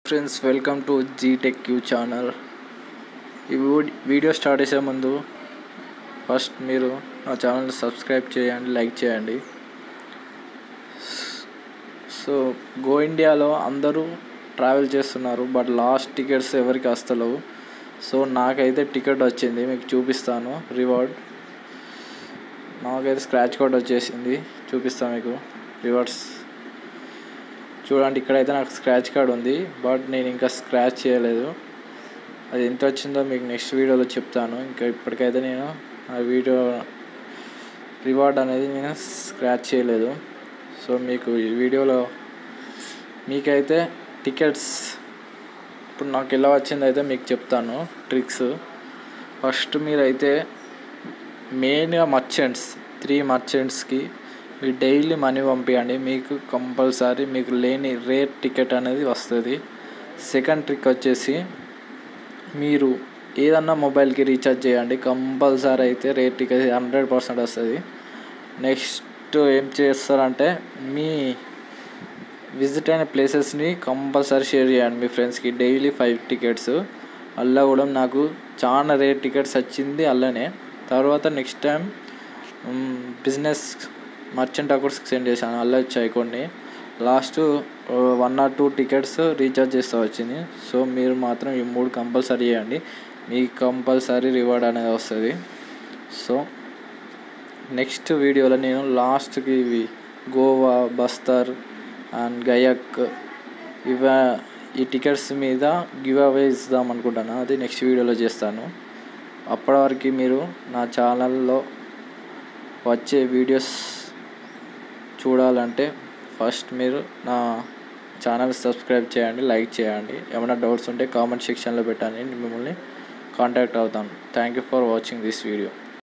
friends welcome to G Tech Q channel ఈ వీ- video start చేసే ముందు ఫస్ట్ మీరు నా ఛానల్ సబ్స్క్రైబ్ చేయండి లైక్ చేయండి సో గో ఇండియాలో అందరూ ట్రావెల్ చేస్తున్నారు బట్ లాస్ట్ టికెట్స్ ఎవరికి వస్తలేవు సో నాకైతే టికెట్ వచ్చింది మీకు చూపిస్తాను రివార్డ్ నాకైతే స్క్రాచ్ కార్డ్ వచ్చేసింది చూపిస్తాను మీకు రివార్డ్స్ చూడండి ఇక్కడైతే నాకు స్క్రాచ్ కార్డ్ ఉంది బట్ నేను ఇంకా స్క్రాచ్ చేయలేదు అది ఎంత వచ్చిందో మీకు నెక్స్ట్ వీడియోలో చెప్తాను ఇంకా ఇప్పటికైతే నేను ఆ వీడియో రివార్డ్ అనేది నేను స్క్రాచ్ చేయలేదు సో మీకు ఈ వీడియోలో మీకైతే టికెట్స్ ఇప్పుడు నాకు ఎలా వచ్చిందో అయితే మీకు చెప్తాను ట్రిక్స్ ఫస్ట్ మీరైతే మెయిన్గా మర్చెంట్స్ త్రీ మర్చెంట్స్కి మీరు డైలీ మనీ పంపించండి మీకు కంపల్సరీ మీకు లేని రేట్ టికెట్ అనేది వస్తుంది సెకండ్ ట్రిక్ వచ్చేసి మీరు ఏదన్నా మొబైల్కి రీఛార్జ్ చేయండి కంపల్సరీ అయితే రేట్ టికెట్ హండ్రెడ్ పర్సెంట్ వస్తుంది నెక్స్ట్ ఏం చేస్తారంటే మీ విజిట్ అయిన ప్లేసెస్ని కంపల్సరీ షేర్ చేయండి మీ ఫ్రెండ్స్కి డైలీ ఫైవ్ టికెట్స్ అలా కూడా నాకు చాలా రేట్ టికెట్స్ వచ్చింది అల్లనే తర్వాత నెక్స్ట్ టైం బిజినెస్ మర్చెంట్ అకౌంట్స్కి సెండ్ చేశాను అలా వచ్చాయి కొన్ని last one or two tickets recharge చేస్తూ వచ్చింది సో మీరు మాత్రం ఈ మూడు కంపల్సరీ చేయండి మీకు కంపల్సరీ రివార్డ్ అనేది వస్తుంది సో నెక్స్ట్ వీడియోలో నేను లాస్ట్కి ఇవి గోవా బస్తర్ అండ్ గయక్ ఇవ ఈ టికెట్స్ మీద గివ్ అవే ఇద్దాం అనుకుంటాను అది నెక్స్ట్ వీడియోలో చేస్తాను అప్పటి వరకు మీరు నా ఛానల్లో వచ్చే వీడియోస్ చూడాలంటే ఫస్ట్ మీరు నా ఛానల్ సబ్స్క్రైబ్ చేయండి లైక్ చేయండి ఏమైనా డౌట్స్ ఉంటే కామెంట్ సెక్షన్లో పెట్టండి నేను మిమ్మల్ని కాంటాక్ట్ అవుతాను thank you for watching this video